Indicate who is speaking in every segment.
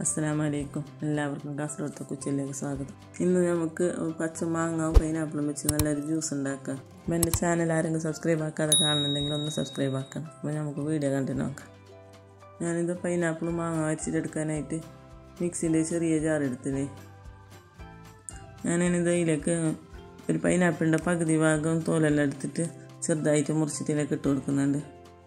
Speaker 1: അസ്സലാമലൈക്കും എല്ലാവർക്കും കാസർഗോഡത്തെ കുച്ചിലേക്ക് സ്വാഗതം ഇന്ന് നമുക്ക് പച്ച മാങ്ങ പൈനാപ്പിളും വെച്ച് നല്ലൊരു ജ്യൂസ് ഉണ്ടാക്കാം അപ്പം എൻ്റെ ചാനൽ ആരെങ്കിലും സബ്സ്ക്രൈബ് ആക്കാതെ കാണുന്നുണ്ടെങ്കിൽ ഒന്ന് സബ്സ്ക്രൈബ് ആക്കണം അപ്പോൾ നമുക്ക് വീഡിയോ കണ്ടു നോക്കാം ഞാനിത് പൈനാപ്പിളും മാങ്ങ അരിച്ചിട്ടെടുക്കാനായിട്ട് മിക്സിൻ്റെ ചെറിയ ജാർ എടുത്തില്ലേ ഞാനിത് ഇതിലേക്ക് ഒരു പൈനാപ്പിളിൻ്റെ പകുതി ഭാഗം തോലെല്ലാം എടുത്തിട്ട് ചെറുതായിട്ട് മുറിച്ചിട്ട് ഇതിലേക്ക് ഇട്ട് കൊടുക്കുന്നുണ്ട്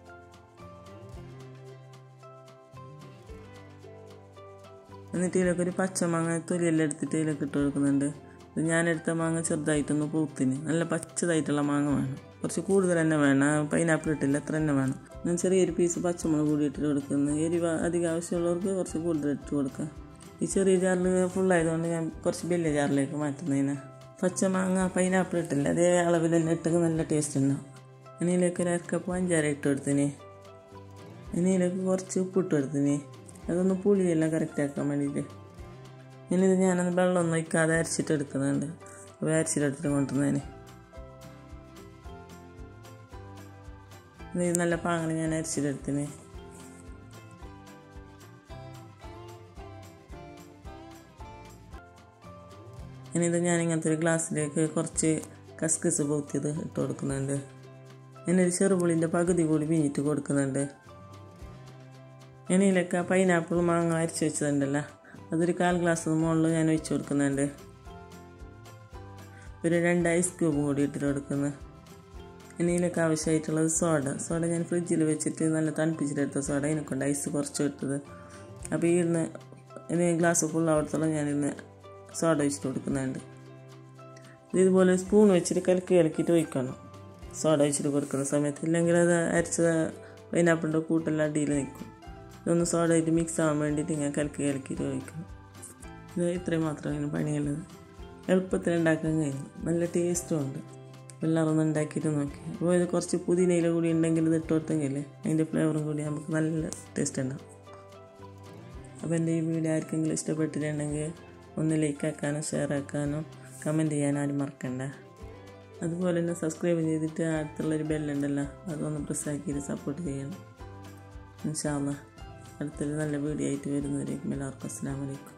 Speaker 1: എന്നിട്ട് ഇതിലേക്ക് ഒരു പച്ചമാങ്ങ തൊലിയെല്ലാം എടുത്തിട്ട് ഇതിലേക്ക് ഇട്ട് കൊടുക്കുന്നുണ്ട് ഇത് ഞാനെടുത്ത മാങ്ങ ചെറുതായിട്ടൊന്ന് പൂത്തിന് നല്ല പച്ചതായിട്ടുള്ള മാങ്ങ വേണം കുറച്ച് കൂടുതൽ തന്നെ വേണം പൈനാപ്പിൾ ഇട്ടില്ല അത്ര തന്നെ വേണം ഞാൻ ചെറിയൊരു പീസ് പച്ചമുളക് കൂടി ഇട്ടിട്ട് കൊടുക്കുന്നു എരിവ് അധികം ആവശ്യമുള്ളവർക്ക് കുറച്ച് കൂടുതൽ ഇട്ട് കൊടുക്കുക ഈ ചെറിയ ജാറിൽ ഫുള്ളായതുകൊണ്ട് ഞാൻ കുറച്ച് വലിയ ജാറിലേക്ക് മാറ്റുന്നതിന് പച്ചമാങ്ങ പൈനാപ്പിൾ ഇട്ടില്ല അതേ അളവിൽ തന്നെ ഇട്ടെങ്കിൽ നല്ല ടേസ്റ്റ് ഉണ്ടാവും അതിലേക്ക് ഒരു അരക്കപ്പ് പഞ്ചാര ഇട്ട് കൊടുത്തിന് ഇതിലേക്ക് കുറച്ച് ഉപ്പിട്ട് കൊടുത്തിന് അതൊന്ന് പുളിയെല്ലാം കറക്റ്റ് ആക്കാൻ വേണ്ടിയിട്ട് ഇനിയിത് ഞാനൊന്ന് വെള്ളമൊന്നും ഒഴിക്കാതെ അരച്ചിട്ട് എടുക്കുന്നുണ്ട് അപ്പോൾ അരച്ചിട്ടെടുത്തിട്ട് കൊണ്ടുവന്നതിന് ഇത് നല്ല പാങ്ങനെ ഞാൻ അരച്ചിട്ടെടുത്തിന് ഇനിയിത് ഞാൻ ഇങ്ങനത്തെ ഒരു ഗ്ലാസ്സിലേക്ക് കുറച്ച് കസ്കസ് പോത്തിയത് ഇട്ട് കൊടുക്കുന്നുണ്ട് ഞാനൊരു ചെറുപുളിൻ്റെ പകുതി കൂടി പിഞ്ഞിട്ട് കൊടുക്കുന്നുണ്ട് ഇനിയിലൊക്കെ പൈനാപ്പിൾ മാങ്ങ അരച്ച് വെച്ചതുണ്ടല്ലോ അതൊരു കാൽ ഗ്ലാസ് മുകളിൽ ഞാൻ ഒഴിച്ച് കൊടുക്കുന്നുണ്ട് ഒരു രണ്ട് ഐസ് ക്യൂബും കൂടി ഇട്ടിട്ട് കൊടുക്കുന്നു ഇനിയിലൊക്കെ ആവശ്യമായിട്ടുള്ളത് സോഡ സോഡ ഞാൻ ഫ്രിഡ്ജിൽ വെച്ചിട്ട് നല്ല തണുപ്പിച്ചിട്ടെടുത്ത സോഡ ഇതിനെക്കൊണ്ട് ഐസ് കുറച്ച് ഇട്ടത് അപ്പോൾ ഈ ഇന്ന് ഇനി ഗ്ലാസ് ഫുള്ളാവടത്തോളം ഞാനിന്ന് സോഡ ഒഴിച്ചിട്ട് കൊടുക്കുന്നുണ്ട് ഇതുപോലെ സ്പൂൺ വെച്ചിട്ട് കലക്കി കലക്കിയിട്ട് ഒഴിക്കണം സോഡ ഒഴിച്ചിട്ട് കൊടുക്കുന്ന സമയത്ത് ഇല്ലെങ്കിൽ അത് അരച്ച പൈനാപ്പിളിൻ്റെ കൂട്ടെല്ലാം അടിയിൽ നിൽക്കും ഇതൊന്ന് സോഡ ആയിട്ട് മിക്സ് ആവാൻ വേണ്ടിയിട്ട് ഇങ്ങനെ കലക്കി കലക്കിയിട്ട് ഒഴിക്കണം ഇത് ഇത്രയും മാത്രമാണ് പണിയുള്ളത് എളുപ്പത്തിൽ ഉണ്ടാക്കാൻ കഴിയും നല്ല ടേസ്റ്റും ഉണ്ട് എല്ലാവരും ഒന്ന് ഉണ്ടാക്കിയിട്ട് നോക്കി അപ്പോൾ ഇത് കുറച്ച് പുതിനയില കൂടി ഉണ്ടെങ്കിൽ ഇത് ഇട്ട് കൊടുത്തെങ്കിൽ അതിൻ്റെ ഫ്ലേവറും കൂടി നമുക്ക് നല്ല ടേസ്റ്റ് ഉണ്ടാവും അപ്പോൾ എൻ്റെ ഈ വീഡിയോ ആർക്കെങ്കിലും ഇഷ്ടപ്പെട്ടിട്ടുണ്ടെങ്കിൽ ഒന്ന് ലൈക്ക് ആക്കാനും ഷെയർ ആക്കാനും കമൻറ്റ് ചെയ്യാനും ആരും മറക്കണ്ട അതുപോലെ തന്നെ സബ്സ്ക്രൈബ് ചെയ്തിട്ട് അടുത്തുള്ളൊരു ബെല്ലുണ്ടല്ലോ അതൊന്ന് പ്രസ് ആക്കിയിട്ട് സപ്പോർട്ട് ചെയ്യണം ഇൻഷാല്ല അടുത്തൊരു നല്ല വീഡിയോ ആയിട്ട് വരുന്നവരേക്കും എല്ലാവർക്കും അസ്സാം വലൈക്കും